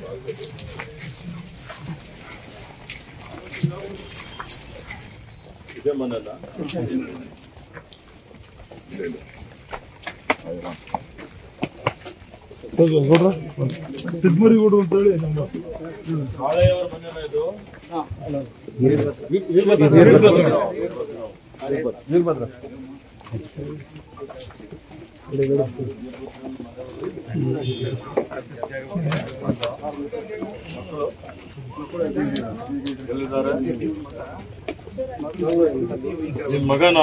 ಇದೇ ಮನೆಲ್ಲ ಸಿದ್ಮರಿಗೂಡು ಅಂತ ಹೇಳಿ ನಮ್ಮ ಹಾಳೆಯವರ ಮನೆನ ಇದು ಎಲ್ಲಿದ್ದಾರೆ ನಿಮ್ ಮಗನ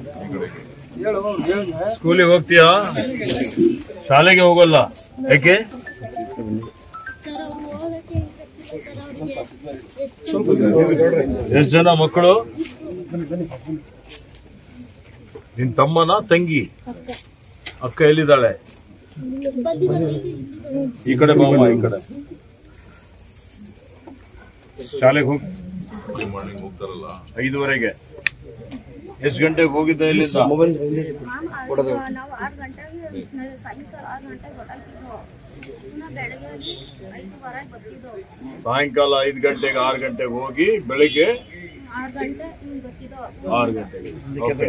ಸ್ಕೂಲಿಗೆ ಹೋಗ್ತೀಯಾ ಶಾಲೆಗೆ ಹೋಗಲ್ಲ ಯಾಕೆ ಸರ್ ಅವ್ರು ಹೋಗಕ್ಕೆ ಸರ್ ಅವ್ರಿಗೆ ಎಷ್ಟು ಜನ ಮಕ್ಕಳು ನಿನ್ ತಮ್ಮನ ತಂಗಿ ಅಕ್ಕ ಎಲ್ಲಿದ್ದಾಳೆ ಬಂದಿದ್ದಾರೆ ಈ ಕಡೆ ಬಾಮ್ಮ ಈ ಕಡೆ ಶಾಲೆಗೆ ಹೋಗಿ ಮಾರ್ನಿಂಗ್ ಹೋಗ್ತಾರಲ್ಲ ಐದುವರೆಗೆ ಎಷ್ಟು ಗಂಟೆಗೆ ಹೋಗಿದ್ದ ಇಲ್ಲಿಂದ ಮ್ಯಾಮ್ ಅದು ನಾವು ಆರು ಗಂಟೆಗೆ ಸಾಯಂಕಾಲ ಆರು ಗಂಟೆಗೆ ಹೊರಟಿದ್ವು ಪುನಃ ಬೆಳಗ್ಗೆ ಐದುವರೆಗೆ ಬರ್ತಿದ್ವು ಸಾಯಂಕಾಲ ಐದು ಗಂಟೆಗೆ ಆರು ಗಂಟೆಗೆ ಹೋಗಿ ಬೆಳಿಗ್ಗೆ ಆರು ಗಂಟೆ ಹಿಂಗೆ ಗೊತ್ತಿದ್ದವು ಆರು ಗಂಟೆಗೆ okay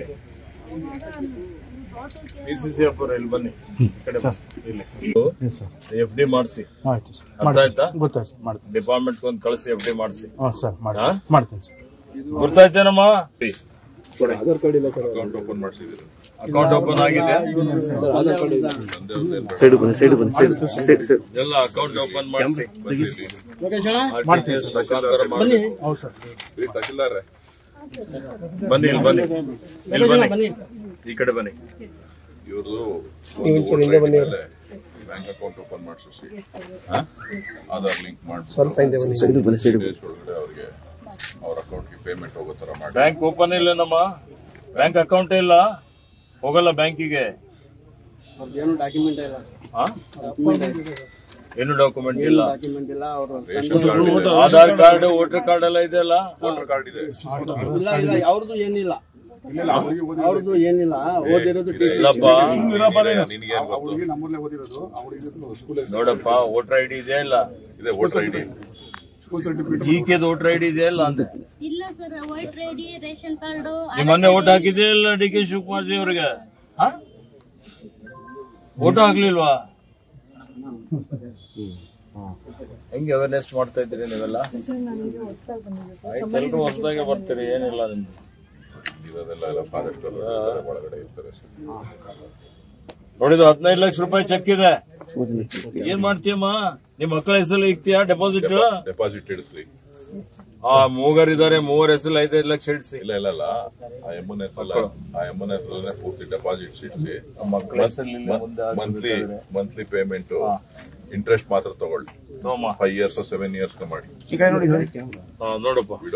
P C C F ಇಲ್ಲಿ ಬನ್ನಿ ಈ ಕಡೆ ಬನ್ನಿ. ಇಲ್ಲಿ ಎಫ್ ಡಿ ಮಾಡಿಸಿ ಆಯ್ತು ಸರ್ ಅರ್ಥ ಆಯ್ತಾ ಗೊತ್ತಾಯ್ತು ಸರ್ ಮಾಡ್ತೀನಿ ಡಿಪಾರ್ಟ್ಮೆಂಟ್ ಒಂದು ಕಳಿಸಿ ಎಫ್ ಡಿ ಮಾಡಿಸಿ ಹಾಂ ಸರ್ ಮಾಡಿ ಹಾ? ಮಾಡ್ತೀನಿ ಸರ್ ಗೊತ್ತಾಯ್ತೇನಮ್ಮ ಅಕೌಂಟ್ ಓಪನ್ ಮಾಡಿಸಿದ್ರು ಅಕೌಂಟ್ ಓಪನ್ ಆಗಿದೆ ಸೈಡ್ ಬನ್ನಿ ಸೈಡ್ ಬನ್ನಿ ಸೈಡ್ ಸೈಡ್ ಸೈಡ್ ಎಲ್ಲ ಅಕೌಂಟ್ ಓಪನ್ ಮಾಡಿಸಿ ಹೌದು ಸರ್ ತಹಶೀಲ್ದಾರ್ರೆ ಬನ್ನಿ ಇಲ್ಲಿ ಬನ್ನಿ ಇಲ್ಲಿ ಬನ್ನಿ ಈ ಕಡೆ ಬನ್ನಿ ಇವ್ರದ್ದು ಬ್ಯಾಂಕ್ ಅಕೌಂಟ್ ಓಪನ್ ಮಾಡಿಸಿ ಆಧಾರ್ ಲಿಂಕ್ ಮಾಡಿ ಸೈಡ್ ಬನ್ನಿ ಸೈಡ್ ಡೇಸ್ ಒಳಗಡೆ ಅವ್ರಿಗೆ ಅವ್ರ ಅಕೌಂಟ್ಗೆ ಪೇಮೆಂಟ್ ಹೋಗೋ ತರ ಮಾಡಿ ಬ್ಯಾಂಕ್ ಓಪನ್ ಇಲ್ಲೇನಮ್ಮ ಬ್ಯಾಂಕ್ ಅಕೌಂಟ್ ಇಲ್ಲ ಹೋಗಲ್ಲ ಬ್ಯಾಂಕಿಗೆ ಏನು ಡಾಕ್ಯುಮೆಂಟ್ ಇಲ್ಲ ಹಾ? ಡಾಕ್ಯುಮೆಂಟ್ ಏನು ಡಾಕ್ಯುಮೆಂಟ್ ಇಲ್ಲ ಡಾಕ್ಯುಮೆಂಟ್ ಇಲ್ಲ ಅವರು ರೇಷನ್ ಕಾರ್ಡ್ ಇದೆ ಆಧಾರ್ ಕಾರ್ಡ್ ವೋಟರ್ ಕಾರ್ಡ್ ಎಲ್ಲ ಇದೆಯಲ್ಲ ವೋಟರ್ ಕಾರ್ಡ್ ಇದೆ ಇಲ್ಲ ಇಲ್ಲ ಅವ್ರದ್ದು ಏನಿಲ್ಲ ಅವ್ರದ್ದು ಏನಿಲ್ಲ ಓದಿರೋದು ಟಿ ಸಿ ಇಲ್ಲಪ್ಪ ನಿನಗೇನು ಗೊತ್ತು ನೋಡಪ್ಪ ವೋಟರ್ ಐಡಿ ಇದೆಯಾ ಇಲ್ಲ ಇದೆ ವೋಟರ್ ಐ ಡಿ ಜಿಕೆ ವೋಟರ್ ಐಡಿ ಇದೆಯಾ ಇಲ್ಲ ಅಂತ ಇಲ್ಲ sir white ready ration card ನಿಮ್ ಮೊನ್ನೆ ಓಟ್ ಹಾಕಿದೆಯಾ ಇಲ್ಲ ಡಿ ಕೆ ಶಿವಕುಮಾರ್ ಜಿ ಅವರಿಗೆ ಓಟ್ ಹಾಕ್ಲಿಲ್ವಾ ಹೆಂಗೆ ಅವೇರ್ನೆಸ್ ಮಾಡ್ತಾ ಇದ್ದೀರಿ ನೀವೆಲ್ಲ ಆಯ್ತು ಎಲ್ರು ಹೊಸದಾಗೆ ಬರ್ತೀರಿ ಏನಿಲ್ಲ ನಿಮ್ದು ಇರೋದೆಲ್ಲ ಎಲ್ಲ ಫಾರೆಸ್ಟ್ ಒಳಗಡೆ ಇರ್ತಾರೆ ನೋಡಿದ್ದು ಹದಿನೈದು ಲಕ್ಷ ರೂಪಾಯಿ ಚೆಕ್ ಇದೆ ಏನ್ ಮಾಡ್ತೀಯಮ್ಮ ನಿಮ್ ಮಕ್ಕಳ ಹೆಸರು ಇಕ್ತೀಯಾ ಡೆಪಾಸಿಟ್ ಡೆಪಾಸಿಟ್ ಇಡಿಸ್ಲಿ ಆ ಮೂಗರ್ ಇದಾರೆ ಮೂವರ್ ಹೆಸರು ಐದೈದು ಲಕ್ಷ ಇಡ್ಸಿ ಇಲ್ಲ ಇಲ್ಲ ಅಲ್ಲ ಆ ಎಮ್ಮನ ಹೆಸರಲ್ಲ ಆ ಎಮ್ಮನ ಹೆಸರಲ್ಲೇ ಪೂರ್ತಿ ಡೆಪಾಸಿಟ್ ಇಡಿಸಿ ಮಕ್ಕಳ ಹೆಸರಲ್ಲಿ ಮುಂದೆ ಹಾಕ್ಬೇಕು ಮಂತ್ಲಿ ಬೇಕಾದ್ರೆ. ಮಂತ್ಲಿ ಪೇಮೆಂಟ್ ಇಂಟ್ರೆಸ್ಟ್ ಮಾತ್ರ ತಗೊಳ್ಳಿ ತಗೊಮ್ಮ. ಫೈವ್ ಇಯರ್ಸ್ ಸೆವೆನ್ ಇಯರ್ಸ್ ಮಾಡಿ ಹಾ, ನೋಡಪ್ಪ